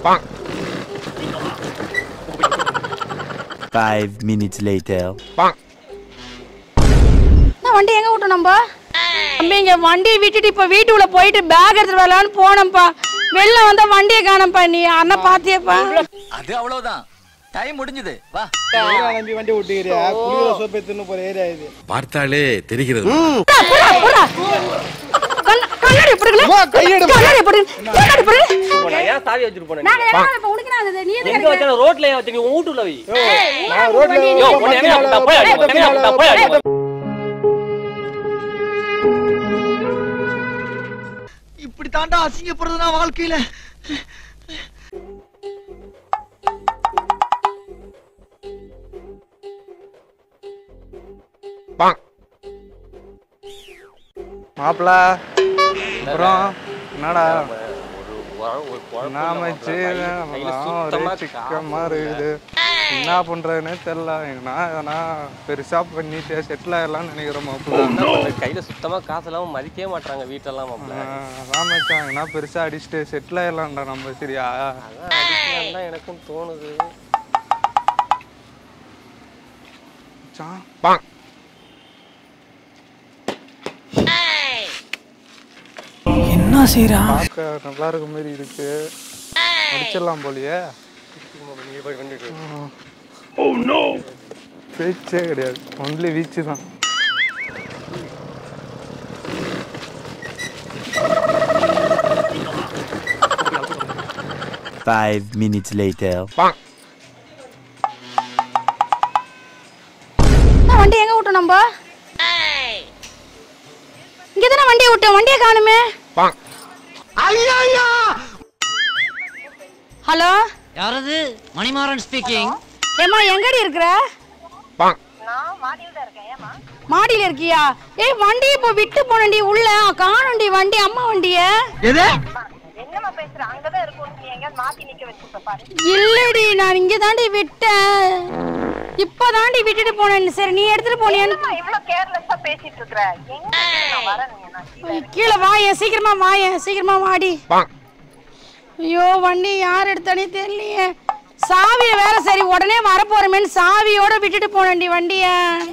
Five minutes later. நான் வண்டி எங்க விட்டோம் நம்ம தம்பி இங்க வண்டியை விட்டுட்டு இப்ப வீட்டுக்குள்ள போயிட்டு பேக் எடுத்துட்டு வரலான்னு போனோம்ப்பா வெளில வந்தா வண்டியை காணோம்ப்பா நீ அண்ணன் பாத்தியப்பா அது அவ்வளவுதான் டைம் முடிஞ்சது வா ஏரியா நம்பி வண்டி விட்டுக்கிறியா குளிக்கிற சோப்பை தின்னு போற ஏரியா இது பார்த்தாலே தெரிகிறது புறா, புறா. கண்ண- கண்ணாடி போடுங்களே. கண்ணாடி போடுங்க. கண்ணாடி போடுங்க. ஏன் சாவி வச்சுட்டு போனேன் நாங்க எல்லாம் இப்ப உனக்கு நான் அது நீ எதுக்கு எங்க வச்சா ரோட்ல ஏன் வச்சு நீ உன் வீட்டுல வை நான் ரோட்ல யோ, உன்னை எங்க விட்டா? போய் அடி, உன்னை எங்க விட்டா? போய் அடி. இப்படி தாண்டா அசிங்கப்படுறதுனா வாழ்க்கையில மாப்பிள அப்புறம் என்னடா நான் மச்சி ஒரே சிக்கமா இருக்குது என்ன பண்றதுன்னே தெரியல நான் எதனா பெருசா பண்ணிட்டு செட்டில் ஆயிடலாம்னு நினைக்கிறேன் மாப்பிள்ள கையில சுத்தமா காசு இல்லாம மதிக்கவே மாட்டாங்க வீட்டெல்லாம் மாப்பிள்ள அதான் மச்சான் என்ன பெருசா அடிச்சுட்டு செட்டில் ஆயிடலாம்டா நம்ம சரியா அதான் அடிக்கலாம் தான் எனக்கும் தோணுது மச்சான் பார்க்க நல்லா இருக்க மாதிரி இருக்கு அடிச்சிடலாம் போலியே பேச்சே கிடையாது ஒன்லி வீச்சு தான் Five minutes later. நான் வண்டி எங்க விட்டோம் நம்ம இங்க தானே வண்டியை விட்டோம் வண்டியை காணுமே ஹலோ யாரது மணிமாறன் ஸ்பீக்கிங் ஏம்மா எங்கடி இருக்கிற மாடியில இருக்கியா ஏய் வண்டி இப்போ விட்டு போனண்டி உள்ள காணண்டி வண்டி அம்மா வண்டிய எது இல்லடி நான் இங்க தாண்டி விட்டேன் இப்ப தாண்டி விட்டுட்டு போனேன் சரி நீ எடுத்துட்டு போனியான்னு கீழே வாயேன் சீக்கிரமா வாயேன் சீக்கிரமா வாடி ஐயோ வண்டி யார் எடுத்தானே தெரியலையே சாவியை வேற சரி உடனே வரப்போறமேன்னு சாவியோட விட்டுட்டு போனேன்டி வண்டிய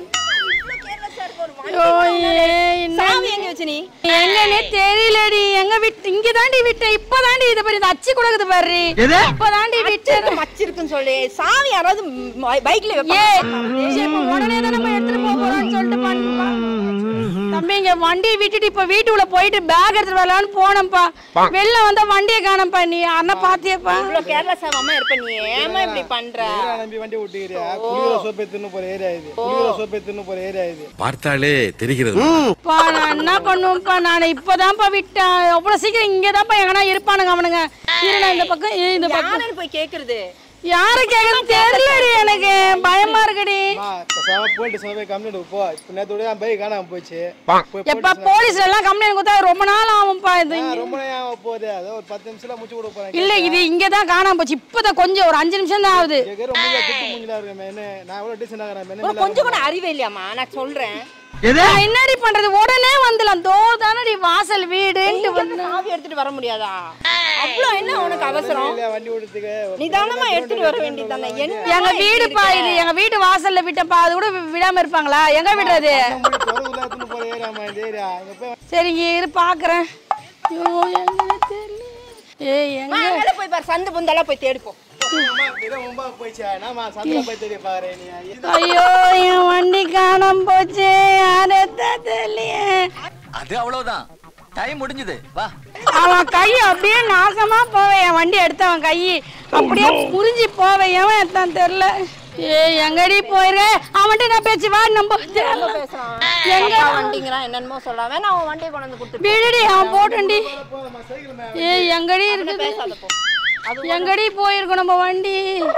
ஐயோ, ஏய், என்ன- எங்கன்னே தெரியலடி எங்க விட்டு இங்க தாண்டி விட்டேன் இப்ப தாண்டி இத பாரு இந்த அச்சு கொடுக்குது பாரு இப்ப தாண்டி விட்டேன் மச்சிருக்குன்னு சொல்லி சாவி யாராவது பைக்ல ஏய், சரி, இப்ப உடனே தான் நம்ம எடுத்துட்டு போக போறோம்னு சொல்லிட்டு பண்ணா. தம்பி இங்க வண்டியை விட்டுட்டு இப்ப வீட்டுக்குள்ள போயிட்டு பேக் எடுத்துட்டு வரலான்னு போனோம்ப்பா வெளில வந்தா வண்டியை காணோம்ப்பா நீ அண்ணன் பாத்தியப்பா இவ்வளவு கேர்லெஸ் ஆகாம இருப்ப நீ ஏமா இப்படி பண்ற ஏரியா நம்பி வண்டி விட்டுக்கிறியா குளிக்கிற சோப்பை தின்னு போற ஏரியா இது குளிக்கிற சோப்பை தின்னு போற ஏரியா இது பார்த்தாலே தெரிகிறது பா நான் என்ன பண்ணுவேன்ப்பா நான் இப்பதான்ப்பா விட்டேன் அவ்வளவு சீக்கிரம் இங்கதான்ப்பா எங்கனா இருப்பானுங்க அவனுங்க இரு நான் இந்த பக்கம் இரு, இந்த பக்கம் யாருன்னு போய் கேக்குறது யாரு கேக்குறது தெரியலடி எனக்கு பயமா இருக்குடி அம்மா பேசாம போயிட்டு சோப்பை கம்மிட்டு போ இப்போ நேற்று என் பைக் காணாம போச்சு போய் எப்ப போலீஸ்ல எல்லாம் கம்ப்ளைண்ட் கொடுத்தா ரொம்ப நாள் ஆகும்ப்பா இது ஆ, ரொம்ப நேரம் ஆக போகுது அதோ ஒரு பத்து நிமிஷத்துல முடிச்சு கொடுக்க போறேன் இல்ல இது இங்கதான் காணாம போச்சு இப்பதான் கொஞ்சம் ஒரு அஞ்சு நிமிஷம் தான் ஆகுது கேட்கற மூஞ்சில திட்டு மூஞ்சில இருக்கேன் என்ன நான் எவ்வளவு டீசென்ட் ஆகிறேன் என்ன உனக்கு கொஞ்சம் கூட அறிவே இல்லையாமா நான் சொல்றேன் நான் என்னடி பண்றது உடனே வந்துடலாம் தோ தானடி வாசல் வீடுன்ட்டு வந்து சாவி எடுத்துட்டு வர முடியாதா அவ்வளவு என்ன உனக்கு அவசரம் இல்லையா வண்டி ஓடுறதுக்கு நிதானமா எடுத்துட்டு வர வேண்டியதானே என்ன எங்க வீடுப்பா இது எங்க வீட்டு வாசல்ல விட்டப்பா அது கூட வி- விடாம இருப்பாங்களா எங்க விடுறது தொடர்ந்து எடுத்துன்னு போற ஏரியாமா இந்த ஏரியா அங்க போய் சரிங்க இரு பாக்குறேன் ஐயோ எங்க தெரியல ஏய் எங்க மேல போய் பாரு சந்து புந்தெல்லாம் போய் தேடிப்போம் அம்மா, இதான் ரொம்ப போயிச்சா நாம சந்தில போய் தெரிய பாக்குறேன் நீ இது- ஐயோ என் வண்டி காணாம போச்சு யாரு தெரியலையே அது அவ்வளவுதான் டைம் முடிஞ்சது வா அவன் கை அப்படியே நாசமா போவேன் என் வண்டி எடுத்தவன் கை அப்படியே புரிஞ்சு போவேன் எவன் எடுத்தான் தெரியல ஏய் எங்கடி போயிரு அவன்கிட்ட நான் பேச்சு வா நம்ம தேடலாம். பேசுறான் எங்க அப்பா வண்டிங்கிறான் என்னென்னமோ சொல்றான் வேணா அவன் வண்டியை கொண்டு வந்து கொடுத்துட்டு விடுடி அவன் போட்டண்டி ஏய் எங்கடி இருக்குது பேசாத போ எங்கடி போயிருக்கோம் நம்ம வண்டி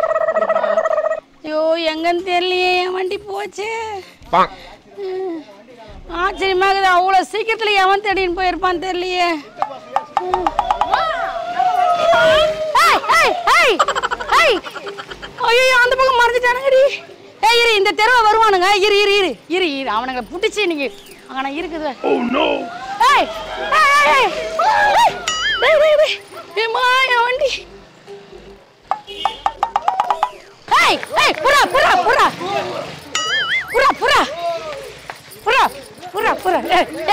ஐயோ எங்கன்னு தெரியலையே என் வண்டி போச்சு ம். ஆச்சரியமா இருக்குது அவ்வளோ சீக்கிரத்துல எவன் தேடின்னு போயிருப்பான்னு தெரியலையே ம். ஏய், ஏய், ஏய், ஏய். ஐயோ அந்த பக்கம் மறைஞ்சிட்டானுங்கடி ஏய் இரு இந்த தெருவை வருவானுங்க இரு இரு இரு இரு இரு அவனுங்களை புடிச்சு இன்னைக்கு அங்கே இருக்குது ஏய் ஏய், ஏய், ஏய். ஏய், டேய், டேய், டேய். ஏம்மா, என் வண்டி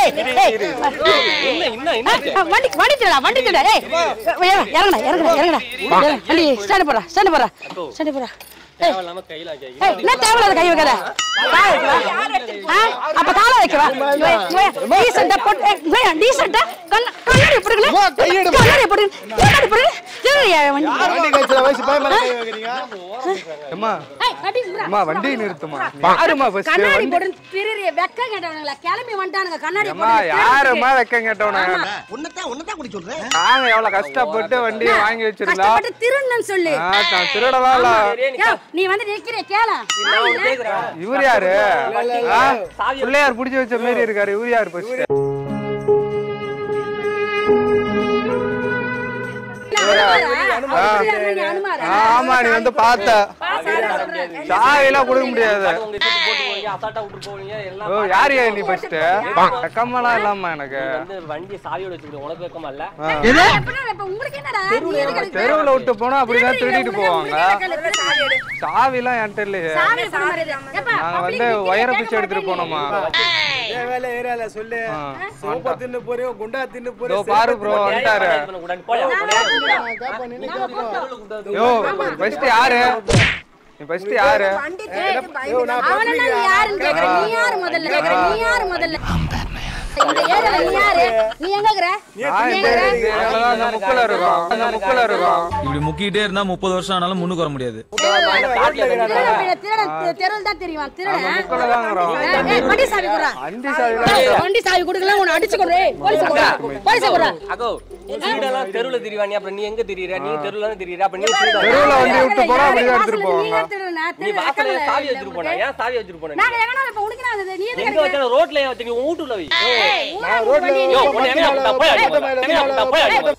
ஏய், ஏய், என்ன என்ன என்ன ஆ, வண்டி வண்டி திருடா வண்டி திருடா ஏய் ஏய், இறங்குடா இறங்குடா இறங்குடா இறங்கு, வண்டி ஸ்டாண்ட் போடுறா ஸ்டாண்ட் போடுறா ஸ்டாண்ட் போடுறா தேவையில்லாம கையில வைக்க ஏய் என்ன தேவையில்லாத கை வைக்காத காலை வைக்கவா ஆ அப்ப காலை வைக்கவா டீசெண்டா போட்டு ஏய், இவன் டீசெண்டா கண்ண கண்ணாடி போடுங்களே கண்ணாடி போடுங்க கண்ணாடி போடுங்க திருடியா வண்டி அம்மா ஏய் கட்டி திருடா. அம்மா வண்டி நிறுத்துமா யாருமா ஃபர்ஸ்ட் கண்ணாடி வண்டி போடு திருடிய வெக்க கேட்டவனுங்களா கிளம்பி வந்துட்டானுங்க கண்ணாடி அம்மா போடு யாருமா வெக்கம் கேட்டவன உன்னதான் உன்னதான் குடி சொல்றேன் நாங்க எவ்வளவு கஷ்டப்பட்டு வண்டியை வாங்கி வச்சிருந்தோம் கஷ்டப்பட்டு திருடுன்னு சொல்லு ஆ, நான் திருடலாம் இல்ல யோவ், நீ வந்து நிக்கிற கேள நான் ஒண்ணு கேக்குறேன் இவர் யாரு ஆ? பிள்ளையார் புடிச்சு வச்ச மாதிரி இருக்காரு இவர் யாரு ஃபர்ஸ்ட் ஆமா நீ வந்து பார்த்த சாவிலாம் கொடுக்க முடியாது உங்க எடுத்து போட்டு போவீங்க அசால்ட்டா விட்டு போவீங்க எல்லாம் ஓ யார் யா நீ ஃபர்ஸ்ட் வெக்கமெல்லாம் இல்லாம எனக்கு வந்து வண்டி சாவியோட வச்சுக்கிட்டு உனக்கு வெக்கமா இல்ல உங்களுக்கு என்னடா நீ எதுக்கு எனக்கு தெருவுல விட்டு போனா அப்படிதான் திருடிட்டு போவாங்க கேட்கல, சாவி எடு. சாவிலாம் என்கிட்ட இல்லையே சாவி கொடு மாதிரி. எப்பா, நாங்க public வந்து நிக்கிறத ஒயரை கேட்க பிச்சை எடுத்துட்டு மாட்டே போனோமா சொல்லு ஆ, சோப்பா தின்னு போறியோ குண்டா தின்னு இதோ போறியோ பாரு ப்ரோ வந்துட்டாரு போயா யோ ஃபர்ஸ்ட் யாரு நீ ஃபர்ஸ்ட் யாரு அவனை நீ யாருன்னு கேக்குற நீ யாரு முதல்ல கேக்குற நீ யாரு முதல்ல இந்த ஏரியால நீ யாரு நீ எங்க இருக்கிற நான் இந்த இந்த ஏரியால தான் அந்த முக்குல இருக்கோம் அந்த முக்குல இருக்கோம் இப்படி முக்கிட்டே இருந்தா முப்பது வருஷம் ஆனாலும் முன்னுக்கு வர முடியாது திருடன் தெருவில் தான் தெரியும் திருடன் முக்குல தான் இருக்கிறோம் ஏய், வண்டி சாவி குடுறா வண்டி சாவிலாம் வண்டி சாவி குடுக்கல உன்னை அடிச்சு கொடு போலீஸ் குடுறா போலீஸ் குடுறா அகோ சீடெல்லாம் தெருவுல திரிவானி அப்புறம் நீ எங்க திரியிற நீ தெருவுல தான் திரியிற அப்ப நீ திருட தெருவுல வண்டி விட்டு போனா அப்படிதான் எடுத்துட்டு போவாங்க நீ வாசல்ல சாவி வச்சிட்டு போனா ஏன் சாவி வச்சிட்டு போன நாங்க எங்கனா இப்ப உனக்கு நான் அது நீ எதுக்கு எங்க வச்சாலும் ரோட்ல வச்சு நீ உன் வீட்டுல வை ஏய், ஊரா வண்டி நீ யோ உன்னை எங்க விட்டா போய் அடி எங்க விட்டா போய் அடி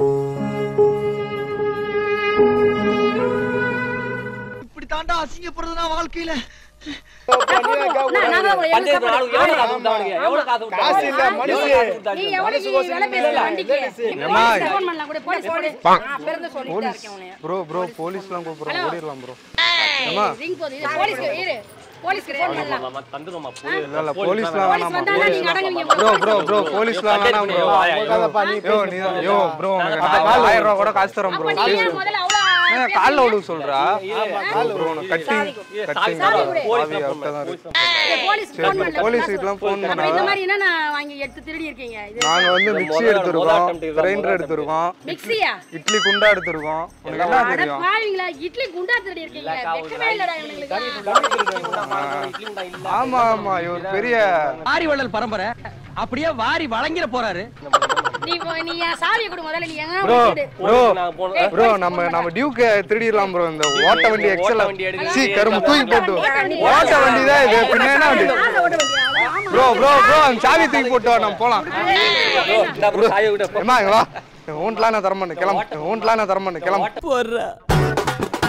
இப்படி தாண்டா அசிங்கப்படுறது நான் வாழ்க்கையில நான் நான் உங்களை எங்க பஞ்சாயத்து நாளுக்கு எவ்வளவு காசு விட்டானுங்க எவ்வளவு காசு விட்டானுங்க இல்ல, மனுஷன். எவ்வளவு காசு நீ விட்டானுங்க? எவ்வளவு வேலை பேசுற வண்டிக்கு நீ ஏம்மா. போலீஸ் ஃபோன் பண்ணலாம் கூட போலீஸ் போடு நான் பிறந்த சொல்லிட்டு இருக்கேன் உன்னை ப்ரோ ப்ரோ போலீஸ்லாம் கூப்பிடுறோம் ஓடிடலாம் ப்ரோ அம்மா ரிங் போகுது இது போலீஸ்க்கு இரு போலீஸ்க்கு ஃபோன் பண்ணலாம் ஆமா, தந்துருமா போய் இல்ல இல்ல போலீஸ்லாம் போலீஸ் வேணாமா வந்தானா நீங்க அடங்குவீங்க ப்ரோ ப்ரோ ப்ரோ போலீஸ்லாம் வேணாம் ப்ரோ யோ நீ யோ ப்ரோ உனக்கு நான் ஆயிரம் ரூபா கூட காசு தரேன் ப்ரோ அப்ப நீ ஏன் முதல்ல அவ்வளவு ஏன் கால்ல விழுக சொல்றா ப்ரோ உனக்கு கட்டி கட்டி சாவி கொடு. பாவி அவர்கிட்ட தான் இருக்கு ஏய், போலீஸ் ஃபோன் பண்ணல போலீஸ் கிட்டலாம் ஃபோன் அப்புறம் பண்ணா இந்த மாதிரி என்ன நான் வாங்கி எடுத்து திருடி இருக்கீங்க இது நாங்க வந்து மிக்ஸி எடுத்திருக்கோம் கிரைண்டர் எடுத்திருக்கோம் மிக்ஸியா இட்லி குண்டா எடுத்திருக்கோம் உனக்கு என்ன அட தெரியும் பாவீங்களா இட்லி குண்டா திருடி இருக்கீங்க வெக்கமே இல்லடா இவங்களுக்கு ஆமா ஆமா இவர் பெரிய வாரி வள்ளல் பரம்பரை அப்படியே வாரி வழங்கிட போறாரு நீ போ- நீ என் சாவியை கொடு முதல்ல நீ எங்க ப்ரோ வச்சுடு ப்ரோ நான் போன ப்ரோ நம்ம நம்ம டியூக்க திருடிடலாம் ப்ரோ இந்த ஓட்ட வண்டி எக்ஸல் வண்டி எடுக்க சி கரும்பு தூக்கி போட்டு ஓட்ட வண்டி தான் இது பின்ன என்ன வண்டி ப்ரோ ப்ரோ ப்ரோ அந்த சாவி தூக்கி போட்டு வா நம்ம போலாம் இந்த அப்புறம் சாயை விட ஏமா இங்க வா ஊன்ட்லாம் நான் தரமாட்டேன் கிளம்பு ஊன்ட்லாம் நான் தரமாட்டேன் கிளம்பு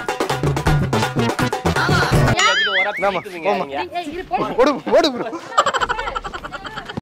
ஒரு இந்தாம்மா, போம்மா. ஏய், இரு, போலீஸ் ஓடு ஓடு ப்ரோ